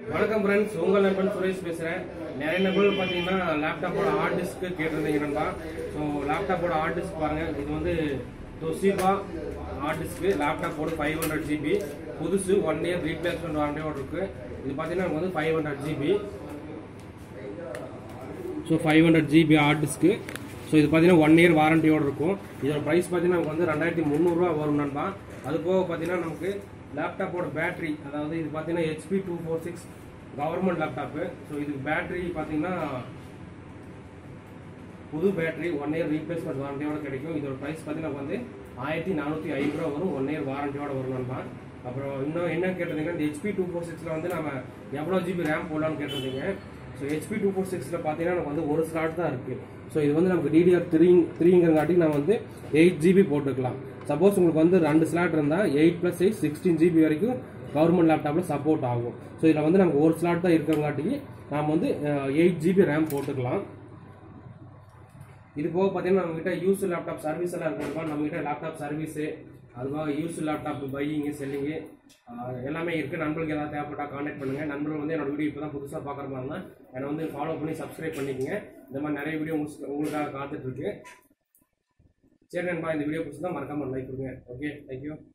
வணக்கம் ஃப்ரெண்ட்ஸ் உங்கள் நண்பன் சுரேஷ் பேசுகிறேன் நிறைய நண்பர்கள் பார்த்தீங்கன்னா லேப்டாப்போட ஹார்ட் டிஸ்க்கு கேட்டிருந்தீங்க நண்பா ஸோ லேப்டாப்போட ஹார்ட் டிஸ்க் பாருங்கள் இது வந்து தொசிபா ஹார்ட் டிஸ்க்கு லேப்டாப்போட ஃபைவ் ஹண்ட்ரட் ஜிபி புதுசு ஒன் இயர் ரீப்ளேஸ்மெண்ட் வாரண்டியோட இருக்கு இது பார்த்தீங்கன்னா நமக்கு வந்து five hundred GB so five hundred GB hard disk so இது பார்த்தீங்கன்னா ஒன் இயர் வாரண்டியோட இருக்கும் இதோட ப்ரைஸ் பார்த்தீங்கன்னா நமக்கு வந்து ரெண்டாயிரத்தி முந்நூறுரூவா வரும் நண்பா அது போக பார்த்தீங்கன்னா நமக்கு லேப்டாப்போட பேட்டரி அதாவது இது பார்த்தீங்கன்னா HP two four six government laptop so இதுக்கு பேட்டரி பார்த்தீங்கன்னா புது பேட்டரி ஒன் இயர் ரீப்ளேஸ்மெண்ட் வாரண்டியோட கிடைக்கும் இதோட ப்ரைஸ் பார்த்தீங்கன்னா வந்து ஆயிரத்தி நானூற்றி ஐம்பது ரூபா வரும் ஒன் இயர் வாரண்டியோட வரும் நண்பா அப்புறம் இன்னும் என்ன கேட்டிருந்தீங்கன்னா இந்த ஹெச்பி டூ ஃபோர் சிக்ஸில் வந்து நம்ம எவ்வளோ ஜிபி ரேம் போடலாம்னு கேட்டிருந்தீங்க ஸோ ஹெச்பி டூ ஃபோர் சிக்ஸில் பார்த்தீங்கன்னா நமக்கு வந்து ஒரு ஸ்லாட் தான் இருக்குது ஸோ இது வந்து நமக்கு டிடிஆர் த்ரீ த்ரீங்கிறங்காட்டி நம்ம வந்து எயிட் ஜிபி போட்டுக்கலாம் சப்போஸ் உங்களுக்கு வந்து ரெண்டு ஸ்லாட் இருந்தால் eight plus eight sixteen GB வரைக்கும் கவர்மெண்ட் லேப்டாப்பில் சப்போர்ட் ஆகும் ஸோ இதில் வந்து நமக்கு ஒரு ஸ்லாட் தான் இருக்கிறங்காட்டி நாம் வந்து எயிட் ஜிபி ரேம் போட்டுக்கலாம் இது போக பார்த்தீங்கன்னா நம்மகிட்ட யூஸ் லேப்டாப் சர்வீஸ் எல்லாம் இருக்கும் நம்மகிட்ட லேப்டாப் சர்வீஸு அதுபோக யூஸ் லேப்டாப் பையிங்கு செல்லிங்கு எல்லாமே இருக்குது நண்பர்களுக்கு ஏதாவது தேவைப்பட்டா காண்டாக்ட் பண்ணுங்கள் நண்பர்கள் வந்து என்னோட வீடியோ இப்போ தான் புதுசாக பார்க்குற மாதிரி இருந்தால் என்னை வந்து ஃபாலோ பண்ணி சப்ஸ்கிரைப் பண்ணிக்கங்க இந்த மாதிரி நிறைய வீடியோ உங்களுக்கு உங்களுக்காக காத்துட்ருக்கு சரி நண்பா இந்த வீடியோ பிடிச்சிருந்தா மறக்காம லைக் கொடுங்க ஓகே தேங்க்யூ